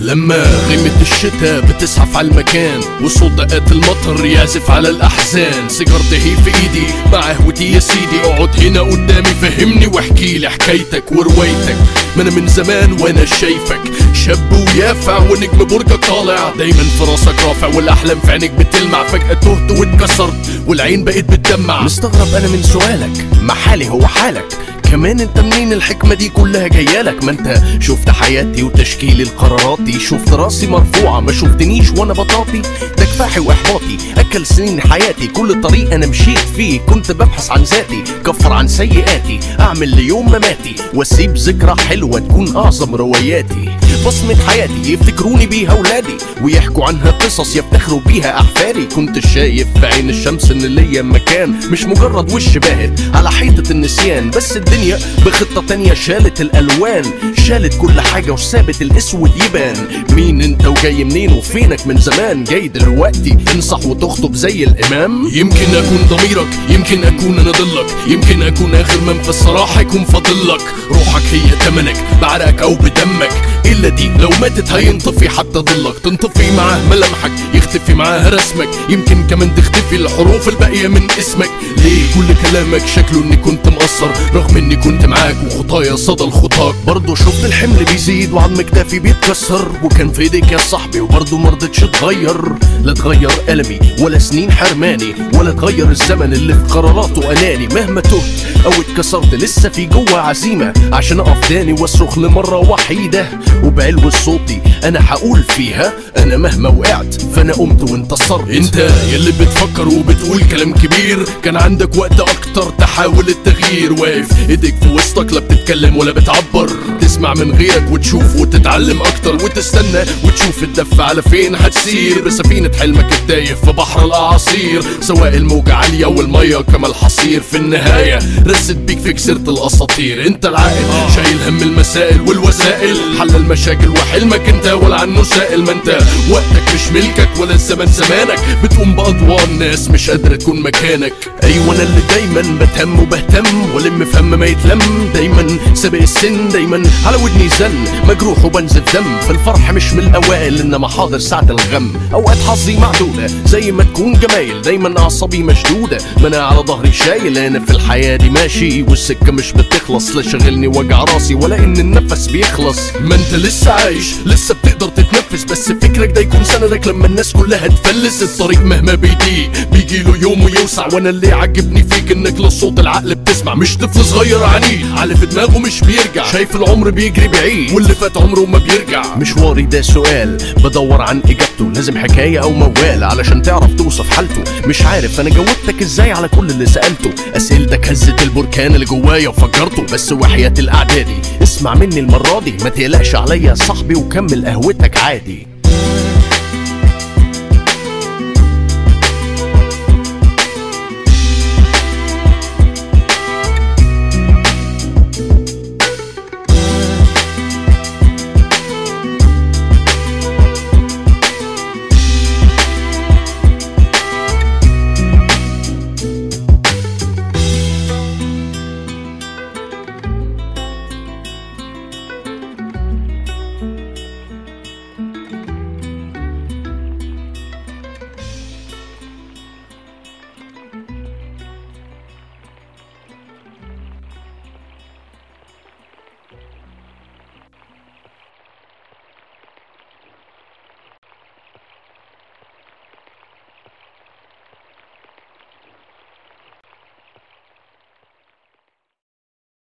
لما غيمة الشتاء بتزحف على المكان وصوت دقات المطر يعزف على الأحزان سيجارتي هي في إيدي مع قهوتي يا سيدي اقعد هنا قدامي فهمني واحكي لي حكايتك وروايتك ما أنا من زمان وأنا شايفك شاب ويافع ونجم برجك طالع دايما في راسك رافع والأحلام في عينك بتلمع فجأة تهت واتكسرت والعين بقت بتدمع مستغرب انا من سؤالك ما حالي هو حالك كمان انت منين الحكمة دي كلها جايالك ما انت شفت حياتي وتشكيلي لقراراتي شفت راسي مرفوعة ما شفتنيش وانا بطاطي ده كفاحي واحباطي اكل سنين حياتي كل طريق انا مشيت فيه كنت ببحث عن ذاتي كفر عن سيئاتي اعمل ليوم مماتي واسيب ذكرى حلوة تكون اعظم رواياتي بصمة حياتي يفتكروني بيها ولادي ويحكوا عنها قصص يفتخروا بيها احفادي كنت شايف في عين الشمس ان ليا مكان مش مجرد وش باهت على حيطة النسيان بس الدنيا بخطة تانية شالت الالوان شالت كل حاجة وسابت الاسود يبان مين انت وجاي منين وفينك من زمان جاي دلوقتي تنصح وتخطب زي الامام يمكن اكون ضميرك يمكن اكون انا ضلك يمكن اكون اخر من في الصراحة يكون فاضلك روحك هي تمنك بعرقك او بدمك الا دي لو ماتت هينطفي حتى ضلك تنطفي معاه ملامحك يختفي معاها رسمك يمكن كمان تختفي الحروف الباقية من اسمك ليه كل كلامك شكله اني كنت مقصر رغم اني كنت معاك وخطايا صدى الخطاك برضه شفت الحمل بيزيد وعظم كتافي بيتكسر وكان في ايديك يا صاحبي وبرضه مرضتش تغير لا تغير ألمي ولا سنين حرماني ولا تغير الزمن اللي في قراراته أناني مهما تهت أو اتكسرت لسه في جوه عزيمة عشان أقف تاني واصرخ لمرة وحيدة وبعلو صوتي أنا هقول فيها أنا مهما وقعت فأنا قمت وانتصرت انت يلي بتفكر وبتقول كلام كبير كان عندك وقت اكتر تحاول التغيير واقف ايديك في وسطك لا بتتكلم ولا بتعبر تسمع من غيرك وتشوف وتتعلم اكتر وتستنى وتشوف الدفة على فين هتسير بسفينة حلمك التايه في بحر الاعاصير سواء الموجة عالية والمية كما الحصير في النهاية رست بيك في كسرة الاساطير انت العاقل شايل هم المسائل والوسائل حل المشاكل وحلمك انت ولا عنه سائل ما انت وقتك مش ملكك ولا الزمن زمانك بتقوم باضواء ناس مش قادرة تكون مكانك ايوه انا اللي دايما بتهم وبهتم والم فم ما يتلم دايما سابق السن دايما على ودني زن مجروح وبنزف دم في الفرح مش من الاوائل انما حاضر ساعة الغم اوقات حظي معدودة زي ما تكون جمايل دايما اعصابي مشدودة ما انا على ظهري شايل انا في الحياة دي ماشي والسكة مش بتخلص لا شغلني وجع راسي ولا ان النفس بيخلص ما انت لسه عايش لسه بتقدر تتنفس بس فكرك ده يكون سندك لما الناس كلها تفلس الطريق مهما بيضيق بيجي له يوم ويوسع وانا اللي عجبني فيك انك لصوت العقل بتسمع مش طفل صغير عنيد على في دماغه مش بيرجع شايف العمر بيجري بعيد واللي فات عمره ما بيرجع مشواري ده سؤال بدور عن اجابته لازم حكايه او موال علشان تعرف توصف حالته مش عارف انا جاوبتك ازاي على كل اللي سالته اسئلتك هزت البركان اللي جوايا وفجرته بس وحياه الاعدادي اسمع مني المره دي ما تقلقش عليا يا صاحبي وكمل قهوتك عادي